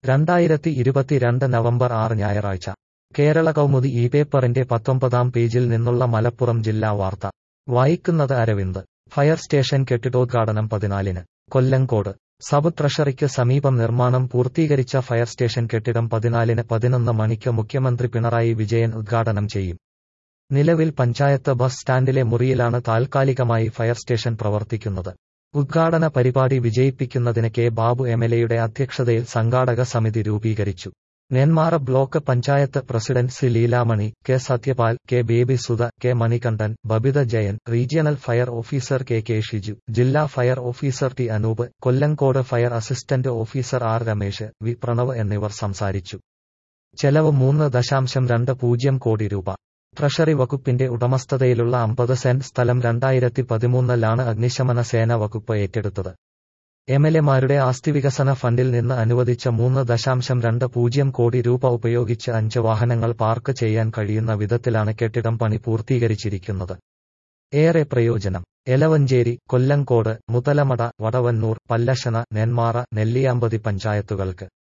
രണ്ടായിരത്തി ഇരുപത്തിരണ്ട് നവംബർ ആറ് ഞായറാഴ്ച കേരള കൗമുദി ഈ പേപ്പറിന്റെ പത്തൊമ്പതാം പേജിൽ നിന്നുള്ള മലപ്പുറം ജില്ലാ വാർത്ത വായിക്കുന്നത് അരവിന്ദ് ഫയർ സ്റ്റേഷൻ കെട്ടിടോദ്ഘാടനം പതിനാലിന് കൊല്ലങ്കോട് സബ് ട്രഷറിക്ക് സമീപം നിർമ്മാണം പൂർത്തീകരിച്ച ഫയർ സ്റ്റേഷൻ കെട്ടിടം പതിനാലിന് പതിനൊന്ന് മണിക്ക് മുഖ്യമന്ത്രി പിണറായി വിജയൻ ഉദ്ഘാടനം ചെയ്യും നിലവിൽ പഞ്ചായത്ത് ബസ് സ്റ്റാൻഡിലെ മുറിയിലാണ് താൽക്കാലികമായി ഫയർ സ്റ്റേഷൻ പ്രവർത്തിക്കുന്നത് ഉദ്ഘാടന പരിപാടി വിജയിപ്പിക്കുന്നതിന് കെ ബാബു എംഎൽഎയുടെ അധ്യക്ഷതയിൽ സംഘാടക സമിതി രൂപീകരിച്ചു Nenmara block panchayat president C Leelamani K Sathyapal K Baby Sudha K Manikandan Babitha Jayan regional fire officer K K Shiju ജില്ലാ fire officer T Anoop Kollengode fire assistant officer R Ramesh V Pranav എന്നിവർ സംസാരിച്ചു ചെലവ് മൂന്ന് ദശാംശം രണ്ട് പൂജ്യം കോടി രൂപ ട്രഷറി വകുപ്പിന്റെ ഉടമസ്ഥതയിലുള്ള അമ്പത് സെന്റ് സ്ഥലം രണ്ടായിരത്തി പതിമൂന്നിലാണ് അഗ്നിശമന സേന വകുപ്പ് ഏറ്റെടുത്തത് എംഎൽഎമാരുടെ ആസ്തി വികസന ഫണ്ടിൽ നിന്ന് അനുവദിച്ച മൂന്ന് ദശാംശം രണ്ട് പൂജ്യം കോടി രൂപ ഉപയോഗിച്ച് അഞ്ച് വാഹനങ്ങൾ പാർക്ക് ചെയ്യാൻ കഴിയുന്ന വിധത്തിലാണ് കെട്ടിടം പണി പൂർത്തീകരിച്ചിരിക്കുന്നത് ഏറെ പ്രയോജനം എലവഞ്ചേരി കൊല്ലങ്കോട് മുതലമട വടവന്നൂർ പല്ലശന നെന്മാറ നെല്ലിയാമ്പതി പഞ്ചായത്തുകൾക്ക്